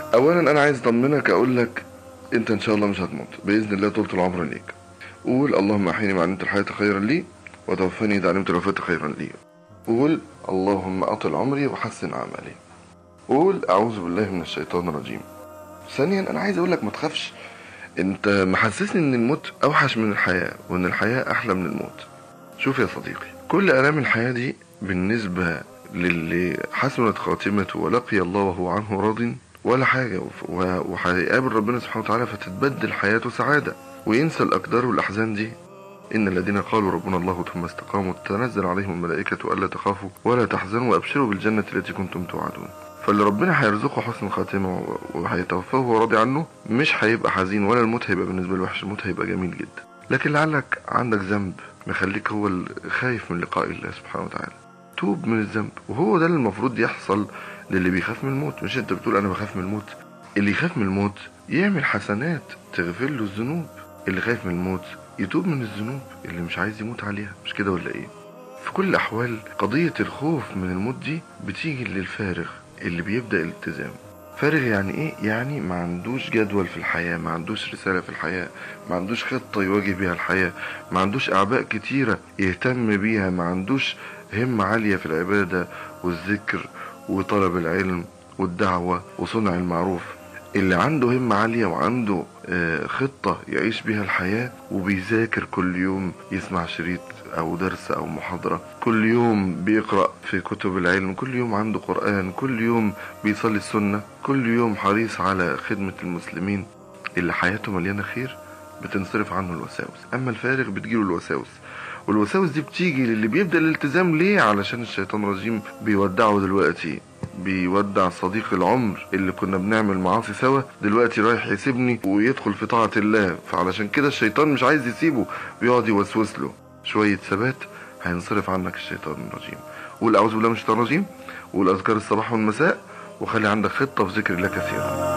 اولا انا عايز اطمنك اقول لك انت ان شاء الله مش هتموت باذن الله طولة العمر ليك قول اللهم احيني ما علمت الحياة خيرا لي وتوفني اذا علمت الوفاة خيرا لي قول اللهم اطل عمري وحسن اعمالي قول اعوذ بالله من الشيطان الرجيم ثانيا انا عايز اقول لك ما تخافش انت محسسني ان الموت اوحش من الحياة وان الحياة احلى من الموت شوف يا صديقي كل الام الحياة دي بالنسبة للي حسنت خاتمته ولقي الله وهو عنه راض ولا حاجة وف- و- وهيقابل ربنا سبحانه وتعالى فتتبدل حياته سعادة وينسى الأقدار والأحزان دي إن الذين قالوا ربنا الله ثم استقاموا تنزل عليهم الملائكة ألا تخافوا ولا تحزنوا وأبشروا بالجنة التي كنتم توعدون فاللي ربنا هيرزقه حسن خاتمة و- وهيتوفاه وهو راضي عنه مش هيبقى حزين ولا الموت هيبقى بالنسبة له وحش الموت هيبقى جميل جدا لكن لعلك عندك ذنب مخليك هو ال- خايف من لقاء الله سبحانه وتعالى توب من الذنب وهو ده اللي المفروض يحصل للي بيخاف من الموت مش انت بتقول انا بخاف من الموت اللي يخاف من الموت يعمل حسنات تغفر له الذنوب اللي خايف من الموت يتوب من الذنوب اللي مش عايز يموت عليها مش كده ولا ايه في كل الاحوال قضية الخوف من الموت دي بتيجي للفارغ اللي بيبدأ الالتزام فارغ يعني ايه يعني ما عندوش جدول في الحياة ما عندوش رسالة في الحياة ما عندوش خطة يواجه بيها الحياة ما عندوش اعباء كتيرة يهتم بيها ما عندوش همة عالية في العبادة والذكر وطلب العلم والدعوة وصنع المعروف اللي عنده همة عالية وعنده آه، خطة يعيش بيها الحياة وبيذاكر كل يوم يسمع شريط أو درس أو محاضرة كل يوم بيقرأ في كتب العلم كل يوم عنده قرآن كل يوم بيصلي السنة كل يوم حريص على خدمة المسلمين اللي حياته مليانة خير بتنصرف عنه الوساوس أما الفارغ بتجيله الوساوس والوساوس دي بتيجي للي بيبدأ الالتزام ليه علشان الشيطان الرجيم بيودعه دلوقتي بيودع صديق العمر اللي كنا بنعمل معاصي سوا دلوقتي رايح يسيبني ويدخل في طاعة الله فعلشان كده الشيطان مش عايز يسيبه بيقعد يوسوس له شوية ثبات هينصرف عنك الشيطان الرجيم قول أعوذ بالله من الشيطان الرجيم وقول أذكار الصباح والمساء وخلي عندك خطة في ذكر الله كثيرا